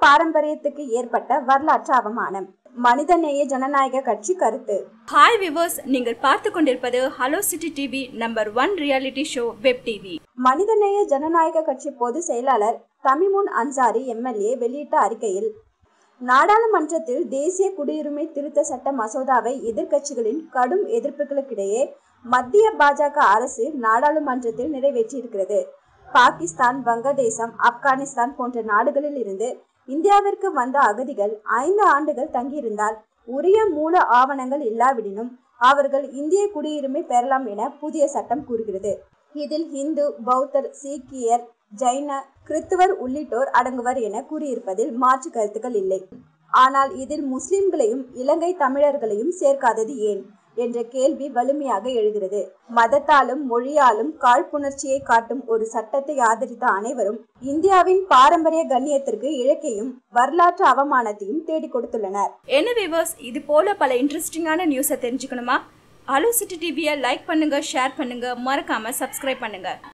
பாரம்பரியத்துக்கு ஏற்பட்ட வரலாற்று அவமானம் மனிதநேய ஜனநாயக கட்சி கருத்து ஹாய் விவர்ஸ் நீங்கள் பார்த்து கொண்டிருப்பது hello city TV number one reality show web TV Manithaneya Jananayaga கட்சி பொதுச் செயலாளர் தமிமுன் அன்சாரி எம்எல்ஏ வெளியிட்ட அறிக்கையில் நாடாளுமன்றத்தில் தேசிய குடியுரிமை திருத்த சட்ட மசோதாவை எதிர்க்கட்சிகளின் கடும் எதிர்ப்புகளுக்கிடையே மத்திய பாஜக அரசு நாடாளுமன்றத்தில் நிறைவேற்றியிருக்கிறது பாகிஸ்தான் வங்கதேசம் ஆப்கானிஸ்தான் போன்ற நாடுகளில் இருந்து இந்தியாவிற்கு வந்த அகதிகள் ஐந்து ஆண்டுகள் தங்கியிருந்தால் உரிய மூல ஆவணங்கள் இல்லாவிடினும் அவர்கள் இந்திய குடியுரிமை பெறலாம் என புதிய சட்டம் கூறுகிறது இதில் இந்து பௌத்தர் சீக்கியர் ஜைன கிறித்துவர் உள்ளிட்டோர் அடங்குவர் என கூறியிருப்பதில் மாற்று கருத்துக்கள் இல்லை ஆனால் இதில் முஸ்லிம்களையும் இலங்கை தமிழர்களையும் சேர்க்காதது ஏன் என்ற கேள்வி வலிமையாக எழுகிறது மதத்தாலும் மொழியாலும் காழ்ப்புணர்ச்சியை காட்டும் ஒரு சட்டத்தை ஆதரித்த அனைவரும் இந்தியாவின் பாரம்பரிய கண்ணியத்திற்கு இழக்கையும் வரலாற்று அவமானத்தையும் தேடிக் கொடுத்துள்ளனர் என்ன விவர்ஸ் இது போல பல இன்ட்ரெஸ்டிங்கான நியூஸை தெரிஞ்சுக்கணுமா ஹலோ சிட்டி டிவியை லைக் பண்ணுங்க ஷேர் பண்ணுங்க மறக்காம சப்ஸ்கிரைப் பண்ணுங்க